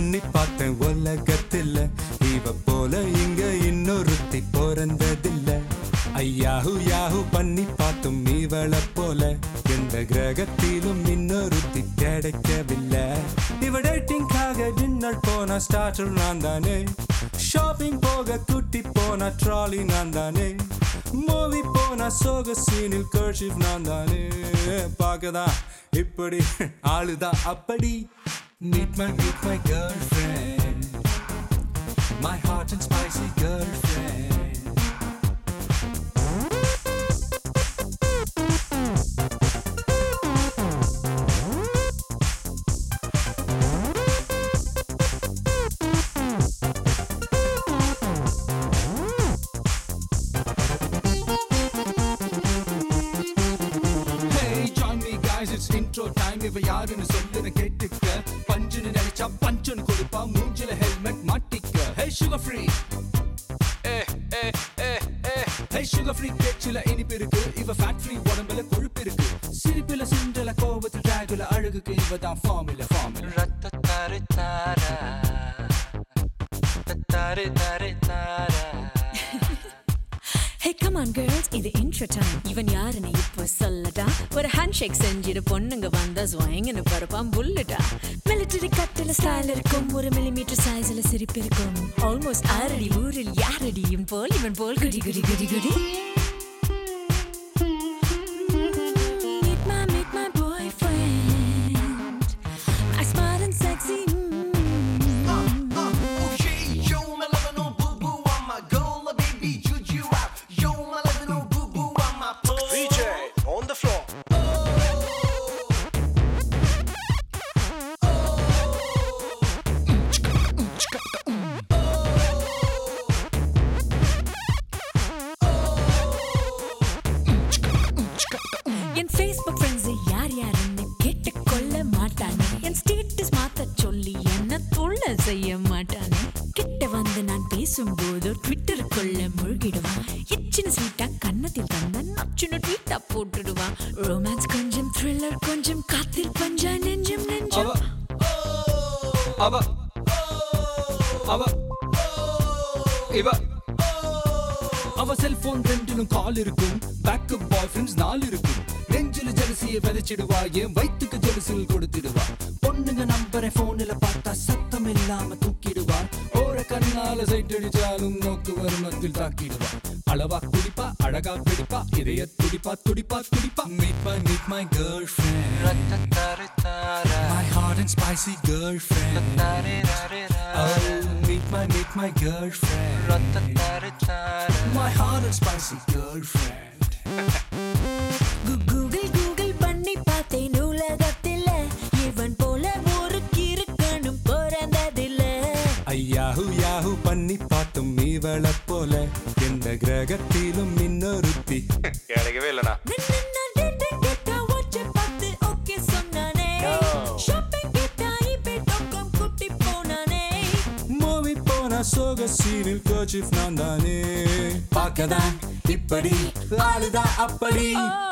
பண்ணி பார்த்தேன் உலகத்துல இவ போல இங்க இன்னொருத்தி பிறந்ததில்ல ஐயாஹு யாஹு பண்ணி பார்த்தும் இவளை போல எந்த கிரகத்திலும் இன்னொருத்தி கிடைக்கவில்லை இவ டேட்டிங்காக டின்னர் போன ஸ்டார்டர் நான் தானே ஷாப்பிங் போக குட்டி போன ட்ராலி நான் தானே மூவி போன சோக சீனில் கர்ஷிப் நான் தானே பார்க்கதான் இப்படி ஆளுதான் அப்படி Meet my, meet my girlfriend My hot and spicy girlfriend Hey, join me guys, it's intro time. இவ யாருன்னு சொல்லுன கேட்டுக்க பஞ்சுன்னு நினைச்சா பஞ்சுன்னு கொடுப்பா மூஞ்சில ஹெல்மெட் மாட்டிக்க hey sugar free hey sugar free பேச்சில இனிப்பு இருக்கு இவ ஃபேட் ஃப்ரீ உடம்புல கொழுப்பு இருக்கு சிரிப்புல சிண்டல கோபத்தில் டிராகுல அழகுக்கு இவ தான் ஃபார்முல ஃபார்முல Hey, come on, girls, இது intro time. இவன் யாருன்னு இப்போ சொல்லடா ஒரு ஹேண்ட் ஷேக் செஞ்சிட்டு பொண்ணுங்க வந்தா ஸ்வயங்கன்னு பரப்பான் புல்லுடா மிலிட்டரி கட்டில ஸ்டைல் இருக்கும் ஒரு மில்லிமீட்டர் சைஸ்ல சிரிப்பு இருக்கும் ஆல்மோஸ்ட் ஆறடி ஊரில் யாரடியும் போல் இவன் போல் குடி குடி குடி குடி Meet my, meet my boyfriend. My smart and sexy. mm. Okay, yo, my lover, no boo boo, I'm my girl, my baby, juju out. Yo, my lover, no boo boo, I'm my boy. DJ on the floor. N Facebook friends யார் யாருன்னு கேட்டுக்கொள்ள மாட்டானே என் status மாத்த சொல்லி என்ன தொல்ல செய்ய மாட்டானே கிட்ட வந்து நான் பேசும்போது ட்விட்டருக்குள்ள முழுகிடுவான் எச்சின ஸ்வீட்டா கன்னத்தில் தந்த நச்சுன்னு ட்வீட்டா போட்டுடுவான் ரொமான்ஸ் கொஞ்சம் த்ரில்லர் கொஞ்சம் காத்தில் பஞ்சா நெஞ்சம் அவ நெஞ்சம் அவ அவ இவ அவ செல்போன் ரெண்டிலும் கால் இருக்கும் பேக்கப் பாய் ஃப்ரெண்ட்ஸ் நாலு இருக்கும் நெஞ்சில ஜலசிய விதைச்சிடுவா என் வயிற்றுக்கு ஜலசில் கொடுத்துடுவா பொண்ணுங்க நம்பரை போன்ல பார்த்தா சத்தம் இல்லாம தூக்கிடுவா ஓர கண்ணால சைட் அடிச்சாலும் நோக்கு வருமத்தில் தாக்கிடுவா அளவா குடிப்பா அழகா பிடிப்பா இதய துடிப்பா துடிப்பா துடிப்பா Meet my, meet my girlfriend My hot and spicy girlfriend Oh, meet my, meet my girlfriend My hot and spicy girlfriend கு- கூகுள் கூகுள் பண்ணி பார்த்தேன் உலகத்தில் இவன் போல ஒரு கிறுக்கனும் பிறந்ததில்ல ஐயாஹு யாஹு பண்ணி பார்த்தும் இவளை போல எந்த கிரகத்திலும் இன்னொருத்தி கிடைக்கவே இல்லனா மூவி போன சோக சீனில் கர்ச்சிப் நான் தானே பார்க்கதான் இப்படி ஆளுதான் அப்படி